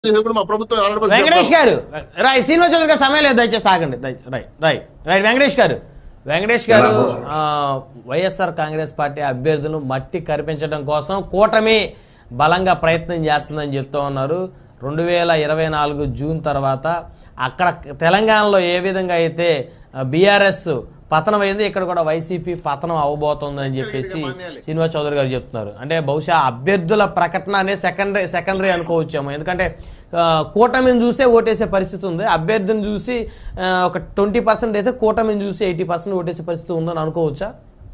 చేసినప్పుడు మా ప్రభుత్వం ఆంధ్రప్రదేశ్ వెంకటేష్ గారు రైట్ శ్రీనివాస్ చౌదరి గారు సమయం లేదు దయచేసి ఆగండి దయ- రైట్ రైట్ రైట్ వెంకటేష్ గారు వెంకటేష్ గారు ఆ, వైఎస్ఆర్ కాంగ్రెస్ పార్టీ అభ్యర్థులను మట్టి కరిపించడం కోసం కూటమి బలంగా ప్రయత్నం చేస్తుందని చెప్తూ ఉన్నారు రెండు వేల ఇరవై నాలుగు జూన్ తర్వాత అక్కడ తెలంగాణలో ఏ విధంగా అయితే బీఆర్ఎస్ పతనం అయింది ఇక్కడ కూడా వైసీపీ పతనం అవబోతోందని చెప్పేసి శ్రీనివాస్ చౌదరి గారు చెప్తున్నారు అంటే బహుశా అభ్యర్థుల ప్రకటన అనే సెకండరీ సెకండరీ అనుకోవచ్చాము ఎందుకంటే ఆ, కూటమిని చూసే ఓటేసే పరిస్థితి ఉంది అభ్యర్థిని చూసి ఆ, ఒక ట్వంటీ పర్సెంట్ అయితే కూటమిని చూసి ఎయిటీ పర్సెంట్ ఓటేసే పరిస్థితి ఉందని అనుకోవచ్చా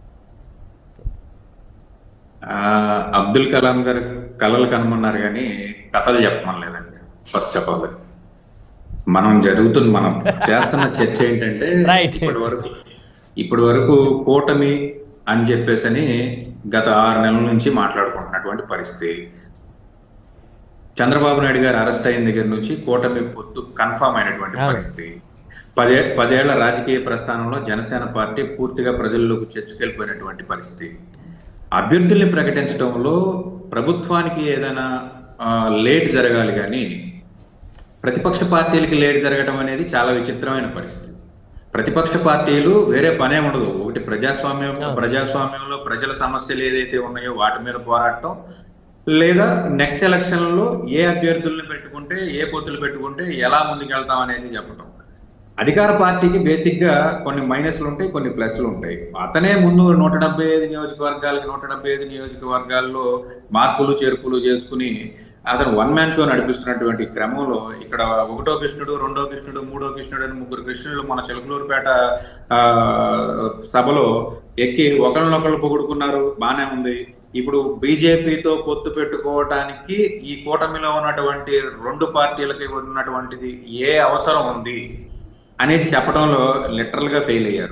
ఆ, అబ్దుల్ కలాం గారు కళలు కనుమన్నారు కానీ కథలు చెప్పమనలేదండి ఫస్ట్ ఆఫ్ ఆల్ మనం జరుగుతున్న మనం చేస్తున్న చర్చ ఏంటంటే Right. ఇప్పటి వరకు ఇప్పటి వరకు కూటమి అని చెప్పేసని గత ఆరు నెలల నుంచి మాట్లాడుకుంటున్నటువంటి పరిస్థితి చంద్రబాబు నాయుడు గారు అరెస్ట్ అయిన దగ్గర నుంచి కూటమి పొత్తు కన్ఫామ్ అయినటువంటి అవును. పరిస్థితి పదే పదేళ్ల రాజకీయ ప్రస్థానంలో జనసేన పార్టీ పూర్తిగా ప్రజల్లోకి చర్చకెళ్ళిపోయినటువంటి పరిస్థితి అభ్యర్థుల్ని ప్రకటించడంలో ప్రభుత్వానికి ఏదైనా ఆ, లేట్ జరగాలి కానీ ప్రతిపక్ష పార్టీలకి లేట్ జరగడం అనేది చాలా విచిత్రమైన పరిస్థితి ప్రతిపక్ష పార్టీలు వేరే పనే ఉండదు ఒకటి ప్రజాస్వామ్యం ప్రజాస్వామ్యంలో ప్రజల సమస్యలు ఏదైతే ఉన్నాయో వాటి మీద పోరాటం లేదా నెక్స్ట్ ఎలక్షన్లో ఏ అభ్యర్థుల్ని పెట్టుకుంటే ఏ పొత్తులు పెట్టుకుంటే ఎలా ముందుకెళ్తాం అనేది చెప్పడం అధికార పార్టీకి బేసిక్ గా కొన్ని మైనస్లు ఉంటాయి కొన్ని ప్లస్లు ఉంటాయి అతనే ముందు నూట డెబ్బై ఐదు నియోజకవర్గాలకి నూట డెబ్బై ఐదు నియోజకవర్గాల్లో మార్పులు చేర్పులు చేసుకుని అతను వన్ మ్యాన్ షో నడిపిస్తున్నటువంటి క్రమంలో ఇక్కడ ఒకటో కృష్ణుడు రెండో కృష్ణుడు మూడో కృష్ణుడు అని ముగ్గురు కృష్ణుడు మన చిలకలూరుపేట ఆ, సభలో ఎక్కి ఒకళ్ళనొకళ్ళు పొగుడుకున్నారు బానే ఉంది ఇప్పుడు బీజేపీతో పొత్తు పెట్టుకోవటానికి ఈ కూటమిలో ఉన్నటువంటి రెండు పార్టీలకి ఉన్నటువంటిది ఏ అవసరం ఉంది అనేది చెప్పడంలో లిటరల్ గా ఫెయిల్ అయ్యారు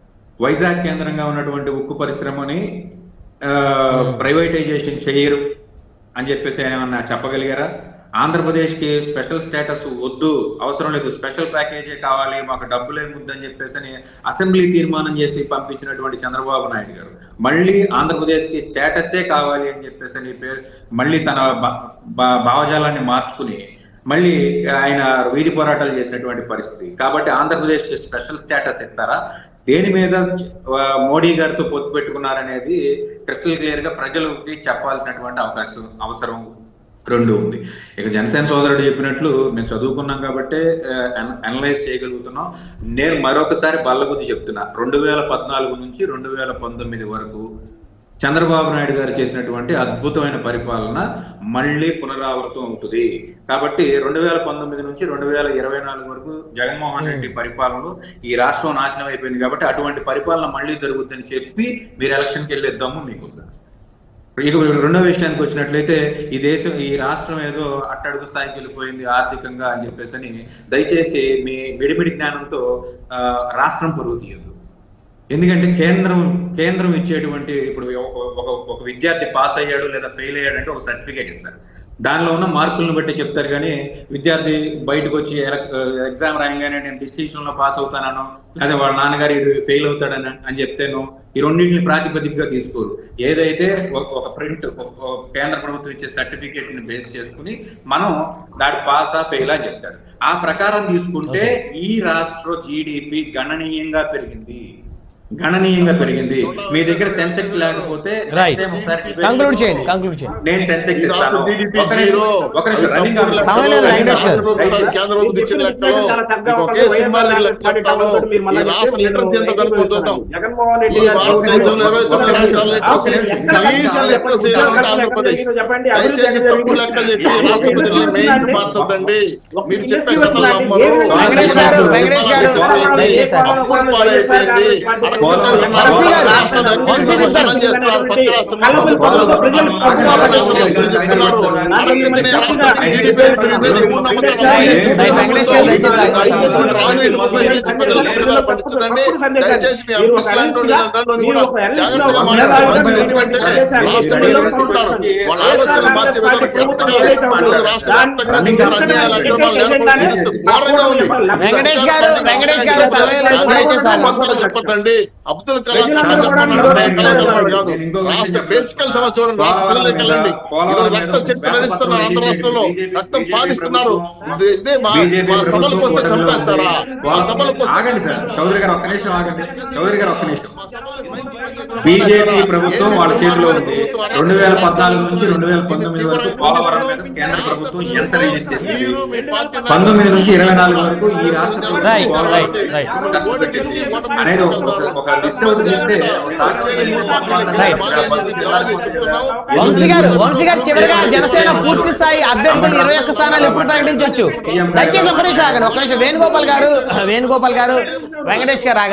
వైజాగ్ కేంద్రంగా ఉన్నటువంటి ఉక్కు పరిశ్రమని ఆ, ప్రైవేటైజేషన్ చేయరు అని చెప్పేసి ఏమన్నా చెప్పగలిగారా ఆంధ్రప్రదేశ్ కి స్పెషల్ స్టేటస్ వద్దు అవసరం లేదు స్పెషల్ ప్యాకేజీ కావాలి మాకు డబ్బులే ముద్దని చెప్పేసి అని అసెంబ్లీ తీర్మానం చేసి పంపించినటువంటి చంద్రబాబు నాయుడు గారు మళ్ళీ ఆంధ్రప్రదేశ్ కి స్టేటసే కావాలి అని చెప్పేసి అని పేరు మళ్ళీ తన బ- బ- భావజాలాన్ని మార్చుకుని మళ్ళీ ఆయన వీధి పోరాటాలు చేసినటువంటి పరిస్థితి కాబట్టి ఆంధ్రప్రదేశ్ కి స్పెషల్ స్టేటస్ ఇస్తారా దేని మీద ఆ, మోడీ గారితో పొత్తు పెట్టుకున్నారనేది క్రిస్టల్ క్లియర్ గా ప్రజలకి చెప్పాల్సినటువంటి అవకాశం అవసరం రెండు ఉంది ఇక జనసేన సోదరుడు చెప్పినట్లు మేము చదువుకున్నాం కాబట్టి అనలైజ్ చేయగలుగుతున్నాం నేను మరొకసారి బల్లబుద్ధి చెప్తున్నా రెండు వేల పద్నాలుగు నుంచి రెండు వేల పంతొమ్మిది వరకు చంద్రబాబు నాయుడు గారు చేసినటువంటి అద్భుతమైన పరిపాలన మళ్ళీ పునరావృతం అవుతుంది కాబట్టి రెండు వేల పంతొమ్మిది నుంచి రెండు వేల ఇరవై నాలుగు వరకు జగన్మోహన్ రెడ్డి పరిపాలనలో ఈ రాష్ట్రం నాశనం అయిపోయింది కాబట్టి అటువంటి పరిపాలన మళ్ళీ జరుగుతుందని చెప్పి మీరు ఎలక్షన్కి వెళ్ళే దమ్ము మీకుందా ఇక రెండో విషయానికి వచ్చినట్లయితే ఈ దేశం ఈ రాష్ట్రం ఏదో అట్టడుగు స్థాయికి వెళ్ళిపోయింది ఆర్థికంగా అని చెప్పేసి అని దయచేసి మీ మిడిమిడి జ్ఞానంతో ఆ, రాష్ట్రం పరువు తీయదు ఎందుకంటే కేంద్రం కేంద్రం ఇచ్చేటువంటి ఇప్పుడు ఒక- ఒక ఒక విద్యార్థి పాస్ అయ్యాడు లేదా ఫెయిల్ అయ్యాడు అంటే ఒక సర్టిఫికేట్ ఇస్తారు దానిలో ఉన్న మార్కులను బట్టి చెప్తారు కానీ విద్యార్థి బయటకు వచ్చి ఎగ్జామ్ రాయంగానే నేను డిస్టింక్షన్ లో పాస్ అవుతానను లేదా వాళ్ళ నాన్నగారు ఫెయిల్ అవుతాడని అని చెప్తేను ఈ రెండింటిని ప్రాతిపదికగా తీసుకోరు ఏదైతే ఒక- ఒక ప్రింట్ కేంద్ర ప్రభుత్వం ఇచ్చే సర్టిఫికేట్ ని బేస్ చేసుకుని మనం దాని పాసా ఫెయిల్ అని చెప్తారు ఆ ప్రకారం తీసుకుంటే ఈ రాష్ట్ర జీడిపి గణనీయంగా పెరిగింది గణనీయంగా పెరిగింది మీ దగ్గర సెన్సెక్స్ లేకపోతే next రైట్ time ఒకసారి debate కంక్లూడ్ చేయండి పెట్టుకోండి. కంక్లూడ్ చేయండి నేను సెన్సెక్స్ ఈ ఇస్తాను రాష్ట్ర GDP ఒక నిమిషం, జీరో. ఒక నిమిషం అది రన్నింగ్ తప్పుడు లెక్కలు. సమయం లేదు, వెంకటేష్ గారు. ప్రభుత్వం, కేంద్ర ప్రభుత్వం ఇచ్చిన లెక్కలు మీకు ఒకే సింబాలిక్ లెక్క చెప్తాను ఈ రాష్ట్ర లిటరసీ ఎంత కనుక్కొని చూద్దాం జగన్మోహన్ రెడ్డి ఈ గారు భారతదేశంలో ఇరవై తొమ్మిది రాష్ట్రాల లిటరసీ కనీస లిటరసీ అంటే ఆంధ్రప్రదేశ్ దయచేసి తప్పుడు లెక్కలు చెప్పి రాష్ట్రపతిని మెయిన్ మార్చొద్దండి మీరు చెప్పే కథలు నమ్మరు వెంకటేష్ గారు, వెంకటేష్ గారు, దయచేసి అప్పుల పాలైపోయింది అడగొద్దని వంశీ గారు, రాష్ట్రాన్ని వంశీ గారు. అభివృద్ధి చేస్తున్నారు పక్క రాష్ట్రంలో వెంకటేష్ గారు, దయచేసి దయచేసి మీ అనుకూలంగా కూడా జాగ్రత్తగా మాట్లాడాలి ఎందుకంటే రాష్ట్రం ఎదుర్కొంటారు వాళ్ళ ఆలోచనలు మార్చే విధానం కరెక్ట్గా రాష్ట్ర వ్యాప్తంగా మీరు అన్యాయాలు అక్రమాలు లేకపోతే ఘోరంగా ఉంది వెంకటేష్ గారు, వెంకటేష్ గారు, సమయం లేదు, దయచేసి ఆగండి. మొత్తాలు చెప్పండి అబ్దుల్ కలాం ప్రజలందరూ కథ కూడా చెప్పమన్నాడు, నిరోధం కథ చెప్పమన్నాడు చేయాలి. కాదు నేను ఇంకొక విషయం రాష్ట్ర చెప్తాను. బేసికల్ సమస్య చూడండి రాష్ట్ర పోలవరం పిల్లలకి మీద- వెళ్ళండి పోలవరం ఈరోజు మీద రక్తం చెట్టు శ్వేతపత్రం నడుస్తున్నారు ఆంధ్ర రిలీజ్ రాష్ట్రంలో చేసింది. రక్తం బీజేపీ పాలిస్తున్నారు ప్రభుత్వం- ఇదే- ఇదే మా బీజేపీ మా సభలకు ప్రభుత్వం వస్తే కూటమిలో చంపేస్తారా ఉంది. మా సభలకు వస్తే ఆగండి సార్ చౌదరి గారు ఒక్క నిమిషం ఆగండి చౌదరి గారు ఒక్క నిమిషం మా సభలకు మైక్ మైక్ బీజేపీ మైక్ ప్రభుత్వం ఏంది వాళ్ళ చేతిలో ఉంది ప్రభుత్వం అరాచకం రెండు వేల రాష్ట్రంలో పద్నాలుగు నుంచి ఉంది. రెండు వేల పంతొమ్మిది వరకు పోలవరం మీద కేంద్ర ప్రభుత్వం ఎంత రిలీజ్ చేసింది మీరు మీ పార్టీ నాయకులు- పంతొమ్మిది నుంచి ఇరవై నాలుగు వరకు ఈ రాష్ట్ర ప్రభుత్వం Right, పోలవరం right, మీద right. ఖర్చు పెట్టింది అనేది ఒక ఒక లిస్ట్ అవుట్ చేస్తే ఒక సాక్షి Right. చెప్తున్నాం వంశీ గారు వంశీ గారు చివరిగా జనసేన పూర్తి స్థాయి అభ్యర్థులు ఇరవై ఒక్క స్థానాలు ఎప్పుడు ప్రకటించవచ్చు దయచేసి ఒక్క నిమిషం ఆగండి ఒక్క నిమిషం వేణుగోపాల్ గారు వేణుగోపాల్ గారు వెంకటేష్ గారు ఆగండి.